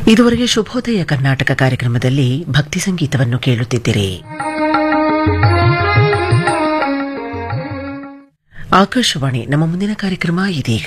ಇದುವರೆಗೆ ಶುಭೋದಯ ಕರ್ನಾಟಕ ಕಾರ್ಯಕ್ರಮದಲ್ಲಿ ಭಕ್ತಿ ಸಂಗೀತವನ್ನು ಕೇಳುತ್ತಿದ್ದಿರಿ ಆಕಾಶವಾಣಿ ನಮ್ಮ ಮುಂದಿನ ಕಾರ್ಯಕ್ರಮ ಇದೀಗ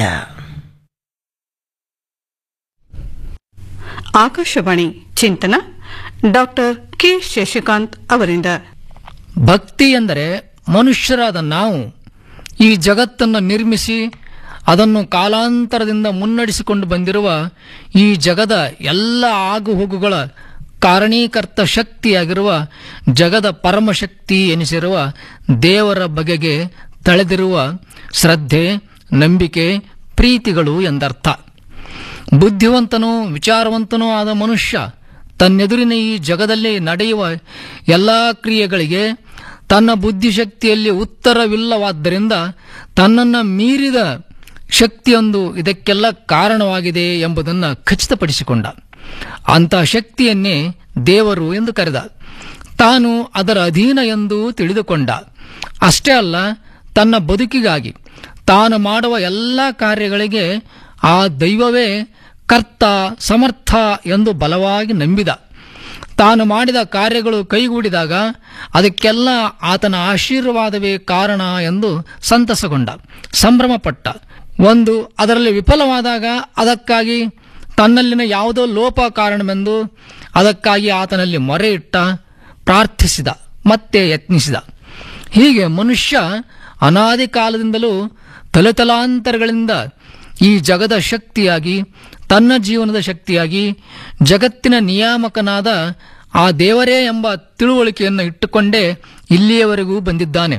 ಆಕಾಶವಾಣಿ ಚಿಂತನ ಡಾಕ್ಟರ್ ಕೆ ಶಶಿಕಾಂತ್ ಅವರಿಂದ ಭಕ್ತಿ ಎಂದರೆ ಮನುಷ್ಯರಾದ ನಾವು ಈ ಜಗತ್ತನ್ನು ನಿರ್ಮಿಸಿ ಅದನ್ನು ಕಾಲಾಂತರದಿಂದ ಮುನ್ನಡೆಸಿಕೊಂಡು ಬಂದಿರುವ ಈ ಜಗದ ಎಲ್ಲ ಆಗುಹೋಗುಗಳ ಕಾರಣೀಕರ್ತ ಶಕ್ತಿಯಾಗಿರುವ ಜಗದ ಪರಮಶಕ್ತಿ ಎನಿಸಿರುವ ದೇವರ ಬಗೆಗೆ ತಳೆದಿರುವ ಶ್ರದ್ಧೆ ನಂಬಿಕೆ ಪ್ರೀತಿಗಳು ಎಂದರ್ಥ ಬುದ್ಧಿವಂತನೂ ವಿಚಾರವಂತನೂ ಆದ ಮನುಷ್ಯ ತನ್ನೆದುರಿನ ಈ ಜಗದಲ್ಲಿ ನಡೆಯುವ ಎಲ್ಲ ಕ್ರಿಯೆಗಳಿಗೆ ತನ್ನ ಬುದ್ಧಿಶಕ್ತಿಯಲ್ಲಿ ಉತ್ತರವಿಲ್ಲವಾದ್ದರಿಂದ ತನ್ನನ್ನು ಮೀರಿದ ಶಕ್ತಿಯೊಂದು ಇದಕ್ಕೆಲ್ಲ ಕಾರಣವಾಗಿದೆ ಎಂಬುದನ್ನು ಖಚಿತಪಡಿಸಿಕೊಂಡ ಅಂಥ ಶಕ್ತಿಯನ್ನೇ ದೇವರು ಎಂದು ಕರೆದ ತಾನು ಅದರ ಅಧೀನ ಎಂದು ತಿಳಿದುಕೊಂಡ ಅಷ್ಟೇ ಅಲ್ಲ ತನ್ನ ಬದುಕಿಗಾಗಿ ತಾನು ಮಾಡುವ ಎಲ್ಲ ಕಾರ್ಯಗಳಿಗೆ ಆ ದೈವವೇ ಕರ್ತ ಸಮರ್ಥ ಎಂದು ಬಲವಾಗಿ ನಂಬಿದ ತಾನು ಮಾಡಿದ ಕಾರ್ಯಗಳು ಕೈಗೂಡಿದಾಗ ಅದಕ್ಕೆಲ್ಲ ಆತನ ಆಶೀರ್ವಾದವೇ ಕಾರಣ ಎಂದು ಸಂತಸಗೊಂಡ ಸಂಭ್ರಮಪಟ್ಟ ಒಂದು ಅದರಲ್ಲಿ ವಿಫಲವಾದಾಗ ಅದಕ್ಕಾಗಿ ತನ್ನಲ್ಲಿನ ಯಾವುದೋ ಲೋಪ ಕಾರಣವೆಂದು ಅದಕ್ಕಾಗಿ ಆತನಲ್ಲಿ ಮೊರೆ ಇಟ್ಟ ಪ್ರಾರ್ಥಿಸಿದ ಮತ್ತೆ ಯತ್ನಿಸಿದ ಹೀಗೆ ಮನುಷ್ಯ ಅನಾದಿ ಕಾಲದಿಂದಲೂ ತಲೆತಲಾಂತರಗಳಿಂದ ಈ ಜಗದ ಶಕ್ತಿಯಾಗಿ ತನ್ನ ಜೀವನದ ಶಕ್ತಿಯಾಗಿ ಜಗತ್ತಿನ ನಿಯಾಮಕನಾದ ಆ ದೇವರೇ ಎಂಬ ತಿಳುವಳಿಕೆಯನ್ನು ಇಟ್ಟುಕೊಂಡೇ ಇಲ್ಲಿಯವರೆಗೂ ಬಂದಿದ್ದಾನೆ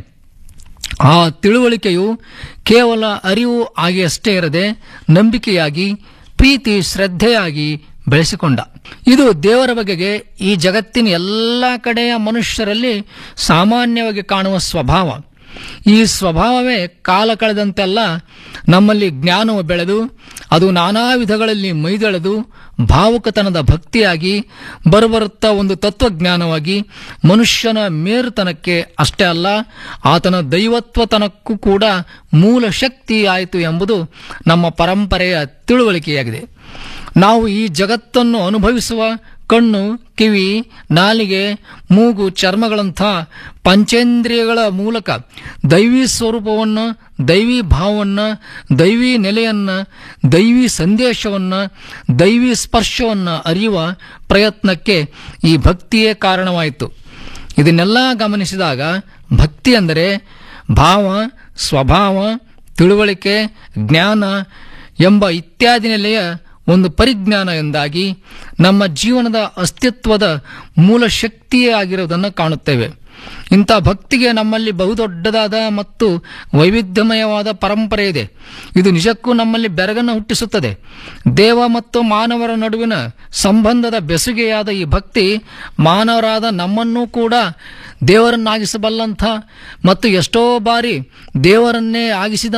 ಆ ತಿಳುವಳಿಕೆಯು ಕೇವಲ ಅರಿವು ಆಗಿ ಅಷ್ಟೇ ಇರದೆ ನಂಬಿಕೆಯಾಗಿ ಪ್ರೀತಿ ಶ್ರದ್ಧೆಯಾಗಿ ಬೆಳೆಸಿಕೊಂಡ ಇದು ದೇವರ ಬಗೆಗೆ ಈ ಜಗತ್ತಿನ ಎಲ್ಲ ಕಡೆಯ ಮನುಷ್ಯರಲ್ಲಿ ಸಾಮಾನ್ಯವಾಗಿ ಕಾಣುವ ಸ್ವಭಾವ ಈ ಸ್ವಭಾವವೇ ಕಾಲ ಕಳೆದಂತೆಲ್ಲ ನಮ್ಮಲ್ಲಿ ಜ್ಞಾನವು ಬೆಳೆದು ಅದು ನಾನಾ ವಿಧಗಳಲ್ಲಿ ಮೈದೆಳೆದು ಭಾವುಕತನದ ಭಕ್ತಿಯಾಗಿ ಬರುಬರುತ್ತಾ ಒಂದು ತತ್ವಜ್ಞಾನವಾಗಿ ಮನುಷ್ಯನ ಮೇರುತನಕ್ಕೆ ಅಷ್ಟೇ ಅಲ್ಲ ಆತನ ದೈವತ್ವತನಕ್ಕೂ ಕೂಡ ಮೂಲ ಶಕ್ತಿ ಆಯಿತು ಎಂಬುದು ನಮ್ಮ ಪರಂಪರೆಯ ತಿಳುವಳಿಕೆಯಾಗಿದೆ ನಾವು ಈ ಜಗತ್ತನ್ನು ಅನುಭವಿಸುವ ಕಣ್ಣು ಕಿವಿ ನಾಲಿಗೆ ಮೂಗು ಚರ್ಮಗಳಂಥ ಪಂಚೇಂದ್ರಿಯಗಳ ಮೂಲಕ ದೈವಿ ಸ್ವರೂಪವನ್ನು ದೈವಿ ಭಾವವನ್ನು ದೈವಿ ನೆಲೆಯನ್ನು ದೈವಿ ಸಂದೇಶವನ್ನು ದೈವಿ ಸ್ಪರ್ಶವನ್ನು ಅರಿಯುವ ಪ್ರಯತ್ನಕ್ಕೆ ಈ ಭಕ್ತಿಯೇ ಕಾರಣವಾಯಿತು ಇದನ್ನೆಲ್ಲ ಗಮನಿಸಿದಾಗ ಭಕ್ತಿ ಅಂದರೆ ಭಾವ ಸ್ವಭಾವ ತಿಳುವಳಿಕೆ ಜ್ಞಾನ ಎಂಬ ಇತ್ಯಾದಿ ನೆಲೆಯ ಒಂದು ಪರಿಜ್ಞಾನ ಎಂದಾಗಿ ನಮ್ಮ ಜೀವನದ ಅಸ್ತಿತ್ವದ ಮೂಲ ಶಕ್ತಿಯೇ ಆಗಿರುವುದನ್ನು ಕಾಣುತ್ತೇವೆ ಇಂಥ ಭಕ್ತಿಗೆ ನಮ್ಮಲ್ಲಿ ಬಹುದೊಡ್ಡದಾದ ಮತ್ತು ವೈವಿಧ್ಯಮಯವಾದ ಪರಂಪರೆ ಇದೆ ಇದು ನಿಜಕ್ಕೂ ನಮ್ಮಲ್ಲಿ ಬೆರಗನ್ನು ಹುಟ್ಟಿಸುತ್ತದೆ ದೇವ ಮತ್ತು ಮಾನವರ ನಡುವಿನ ಸಂಬಂಧದ ಬೆಸುಗೆಯಾದ ಈ ಭಕ್ತಿ ಮಾನವರಾದ ನಮ್ಮನ್ನೂ ಕೂಡ ದೇವರನ್ನಾಗಿಸಬಲ್ಲಂಥ ಮತ್ತು ಎಷ್ಟೋ ಬಾರಿ ದೇವರನ್ನೇ ಆಗಿಸಿದ